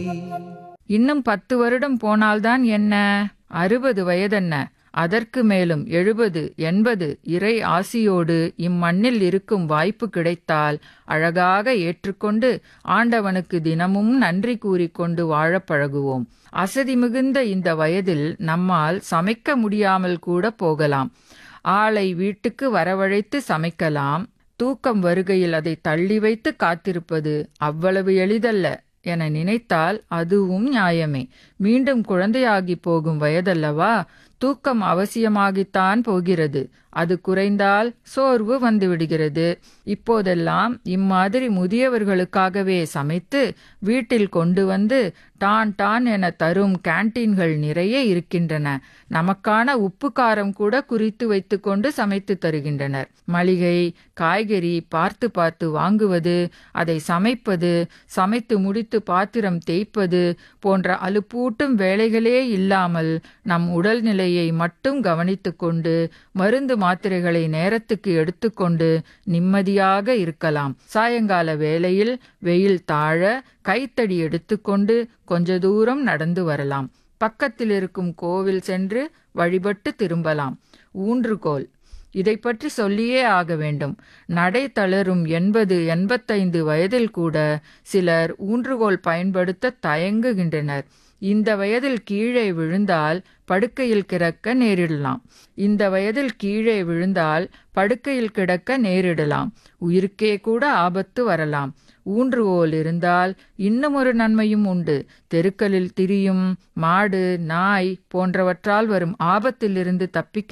இன்னும் பத்து வருடம் போனால்தான் என்ன அறுபது வயதென்ன அதற்கு மேலும் எழுபது எண்பது இறை ஆசியோடு இம்மண்ணில் இருக்கும் வாய்ப்பு கிடைத்தால் அழகாக ஏற்றுக்கொண்டு ஆண்டவனுக்கு தினமும் நன்றி கூறிக்கொண்டு வாழப் பழகுவோம் அசதி மிகுந்த இந்த வயதில் நம்மால் சமைக்க முடியாமல் கூட போகலாம் ஆளை வீட்டுக்கு வரவழைத்து சமைக்கலாம் தூக்கம் வருகையில் அதை தள்ளி வைத்து காத்திருப்பது அவ்வளவு எளிதல்ல என நினைத்தால் அதுவும் நியாயமே மீண்டும் குழந்தையாகி போகும் வயதல்லவா தூக்கம் அவசியமாகித்தான் போகிறது அது குறைந்தால் சோர்வு வந்துவிடுகிறது இப்போதெல்லாம் இம்மாதிரி முதியவர்களுக்காகவே சமைத்து வீட்டில் கொண்டு வந்து டான் டான் என தரும் கேன்டீன்கள் நிறைய இருக்கின்றன நமக்கான உப்பு காரம் கூட குறித்து வைத்துக்கொண்டு சமைத்து தருகின்றனர் மளிகை காய்கறி பார்த்து பார்த்து வாங்குவது அதை சமைப்பது சமைத்து முடித்து பாத்திரம் தேய்ப்பது போன்ற அலுப்பூட்டும் வேலைகளே இல்லாமல் நம் உடல்நிலையை மட்டும் கவனித்துக்கொண்டு மருந்து மாத்திரைகளை நேரத்துக்கு எடுத்துக்கொண்டு நிம்மதியாக இருக்கலாம் சாயங்கால வேளையில் வெயில் தாழ கைத்தடி எடுத்துக்கொண்டு கொஞ்ச தூரம் நடந்து வரலாம் பக்கத்தில் இருக்கும் கோவில் சென்று வழிபட்டு திரும்பலாம் ஊன்றுகோல் இதை பற்றி சொல்லியே ஆக வேண்டும் நடை தளரும் எண்பது எண்பத்தைந்து வயதில் கூட சிலர் ஊன்றுகோல் பயன்படுத்த தயங்குகின்றனர் இந்த வயதில் கீழே விழுந்தால் படுக்கையில் கிடக்க நேரிடலாம் இந்த வயதில் கீழே விழுந்தால் படுக்கையில் கிடக்க நேரிடலாம் உயிருக்கே கூட ஆபத்து வரலாம் ஊன்றுகோல் இருந்தால் இன்னும் ஒரு நன்மையும் உண்டு தெருக்களில் திரியும் மாடு நாய் போன்றவற்றால் வரும் ஆபத்திலிருந்து தப்பிக்க